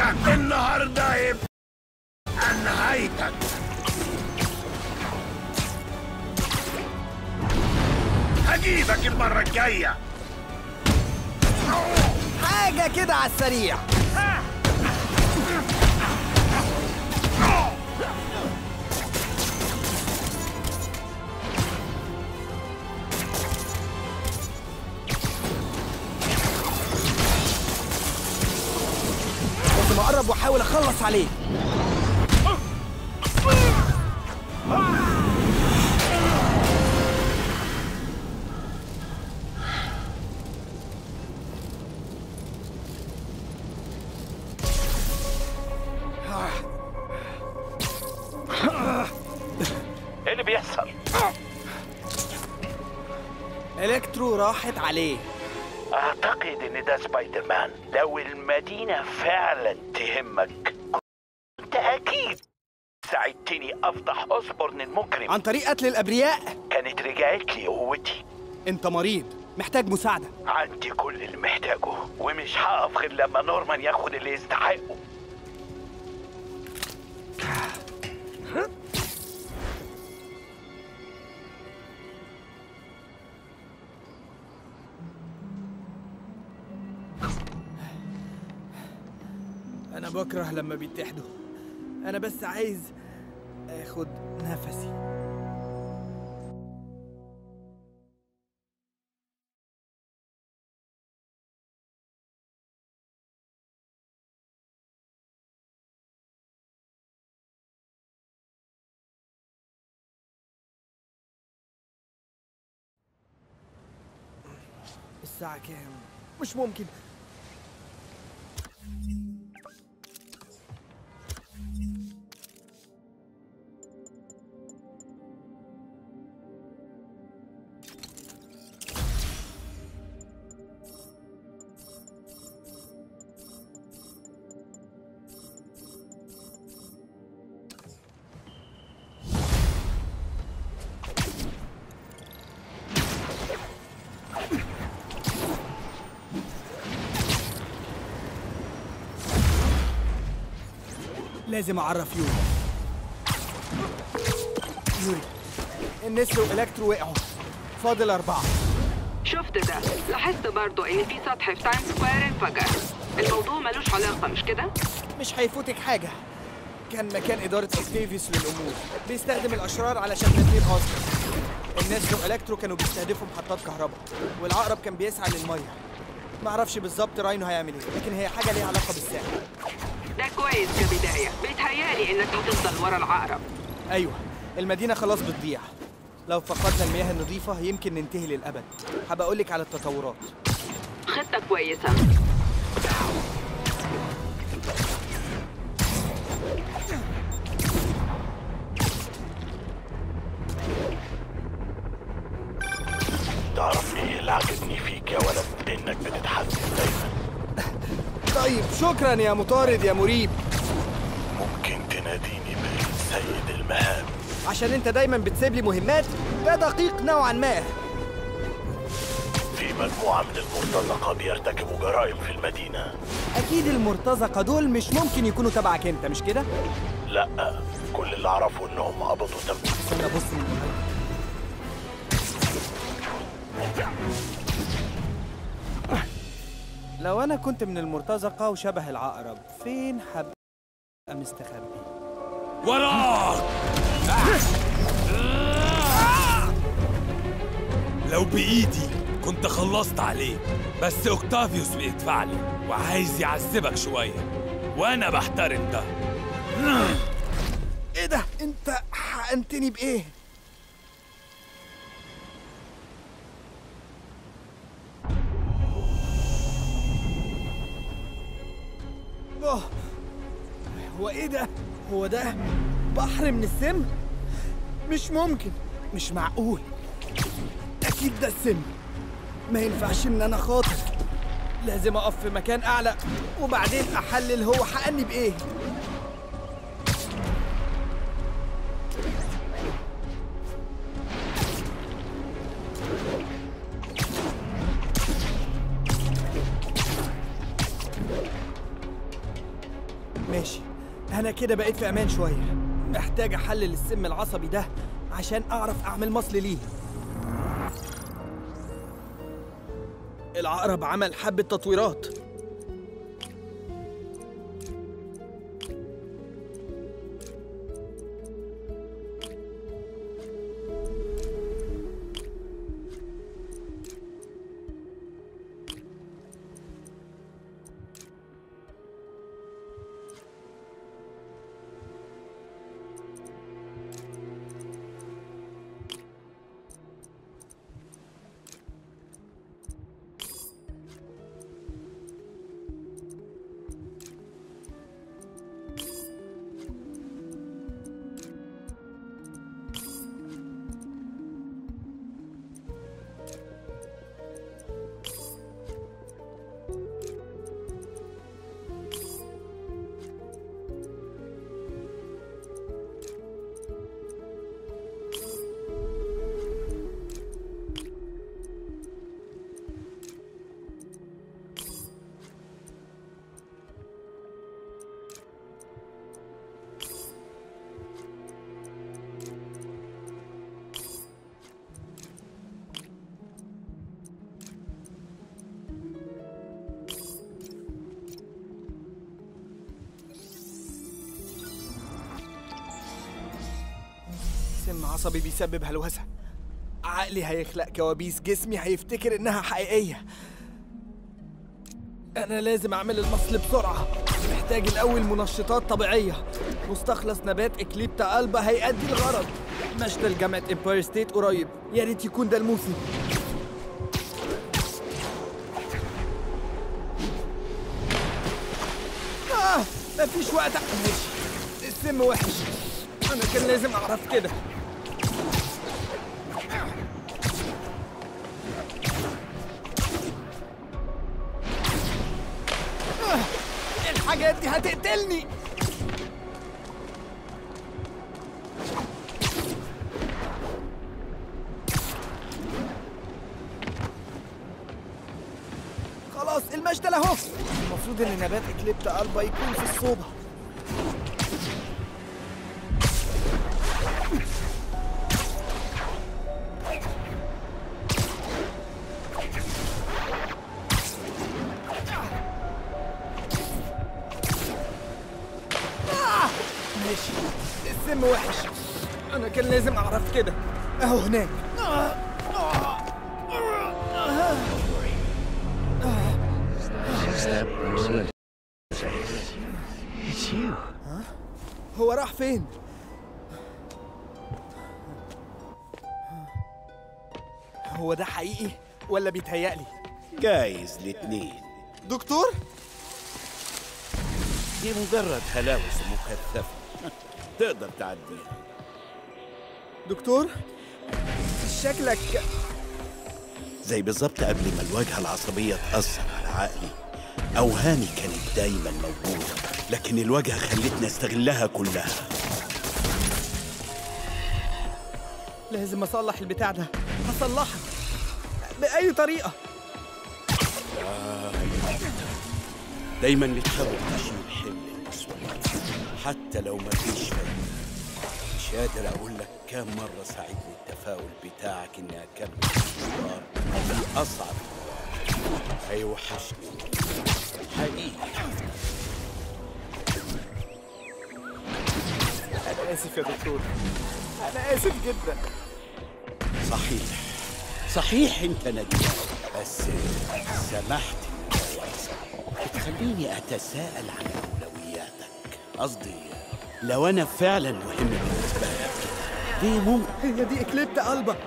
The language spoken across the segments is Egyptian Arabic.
النهارده يبقى نهايتك هجيبك المرة الجاية حاجة كده على السريع لازم اقرب واحاول اخلص عليه ايه اللي بيحصل؟ الكترو راحت عليه اعتقد ان ده سبايدر مان لو المدينة فعلا تهمك كنت اكيد ساعدتني افضح اوسبورن المجرم عن طريق قتل الابرياء كانت رجعت لي قوتي انت مريض محتاج مساعدة عندي كل اللي محتاجه ومش هقف غير لما نورمان ياخد اللي يستحقه انا بكره لما بيتحدوا انا بس عايز اخد نفسي الساعة كام؟ مش ممكن لازم اعرف يوري يوري النسر والكترو وقعوا فاضل اربعه شفت ده لاحظت برضو ان في سطح في تايم سكوير انفجر الموضوع ملوش علاقة مش كده؟ مش هيفوتك حاجه كان مكان اداره اوكتيفيوس للامور بيستخدم الاشرار علشان تدمير اوسكار النسر والكترو كانوا بيستهدفوا محطات كهرباء والعقرب كان بيسعى للميه معرفش بالظبط راينو هيعمل ايه لكن هي حاجه ليها علاقه بالساحل ده كويس كبداية بيتهيألي انك هتفضل ورا العقرب ايوه المدينه خلاص بتضيع لو فقدنا المياه النظيفه يمكن ننتهي للابد هبقى اقول لك على التطورات خطة كويسة تعرف ايه اللي عجبني فيك يا ولد انك بتتحسن دايما طيب شكرا يا مطارد يا مريب ممكن تناديني بسيد المهام عشان انت دايما بتسيب لي مهمات ده دقيق نوعا ما في مجموعة من المرتزقة بيرتكبوا جرائم في المدينة اكيد المرتزقه دول مش ممكن يكونوا تبعك انت مش كده لا كل اللي اعرفه انهم قبضوا تمويل استنى ابص من قريب. لو انا كنت من المرتزقه وشبه العقرب فين هبقى مستخبي وراك لو بإيدي كنت خلصت عليه بس اوكتافيوس بيدفع لي وعايز يعذبك شوية وأنا بحترم ده ايه ده انت حقنتني بايه أوه. هو ايه ده هو ده بحر من السم مش ممكن مش معقول اكيد ده السم ما ينفعش ان انا خاطر لازم اقف في مكان اعلى وبعدين احلل هو حقني بايه ماشي انا كده بقيت في امان شويه محتاج احلل السم العصبي ده عشان اعرف اعمل مصل ليه العقرب عمل حبة تطويرات سم عصبي بيسبب هلوسة عقلي هيخلق كوابيس جسمي هيفتكر انها حقيقية انا لازم اعمل المصل بسرعة محتاج الاول منشطات طبيعية مستخلص نبات اكليبتا البا هيأدي الغرض مشتل جامعة امباير ستيت قريب يا ريت يكون ده الموسم آه مفيش وقت ماشي السم وحش انا كان لازم اعرف كده آه، الحاجات دي هتقتلني خلاص المشتل اهو المفروض ان نبات اكليبتا البا يكون في الصوبه آه! ماشي السم وحش انا كان لازم اعرف كده اهو هناك هو راح فين هو ده حقيقي ولا بيتهيألي جايز الاتنين دكتور دي مجرد هلاوس مكثفة تقدر تعديها دكتور شكلك زي بالظبط قبل ما الواجهة العصبية تأثر على عقلي أوهامي كانت دايما موجودة لكن الواجهة خلتني استغلها كلها لازم اصلح البتاع ده هصلحها باي طريقه دايما بتحاول تشيل حمل المسؤولية حتى لو ما فيش فايدة مش قادر أقول لك كام مرة ساعدني التفاؤل بتاعك إني أكمل المشوار في أصعب المواقف هيوحشني حقيقي انا اسف يا دكتور انا اسف جدا صحيح صحيح انت ندمان بس سمحت بتخليني اتساءل عن اولوياتك قصدي لو انا فعلا مهم بالنسبه لك كده ليه ممكن هي دي اكليبتا البا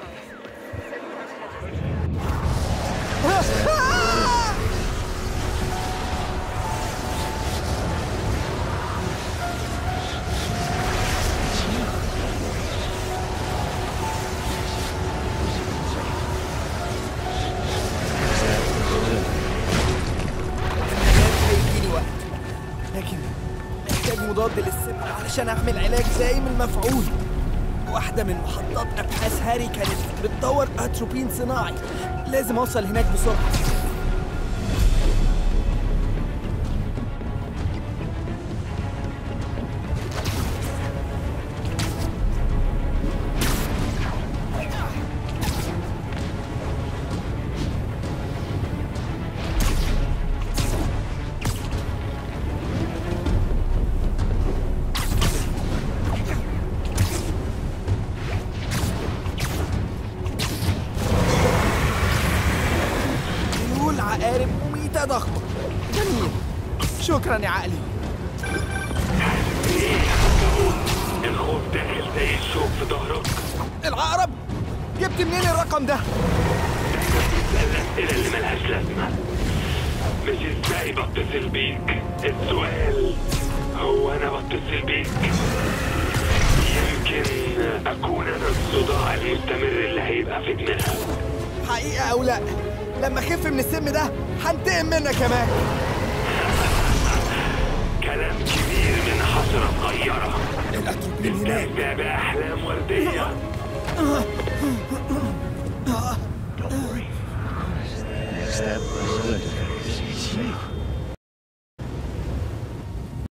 هيجيني وقت لكن محتاج مضاد للسم علشان اعمل علاج دايم المفعول واحدة من محطات أبحاث هاري كانت بتطور أتروبين صناعي لازم أوصل هناك بسرعة جميل شكرا يا عقلي الخوف داخل زي الشوك في ظهرك العقرب جبت منين الرقم ده الأسئلة اللي ملهاش لازمة مش ازاي بتصل بيك السؤال هو أنا بتصل بيك يمكن أكون أنا الصداع المستمر اللي هيبقى في دماغك حقيقة أو لا لما أخف من السم ده هنتقم منك كمان كلام كبير من حشرة صغيرة الأتروبين هناك تستمتع بأحلام وردية Step by step.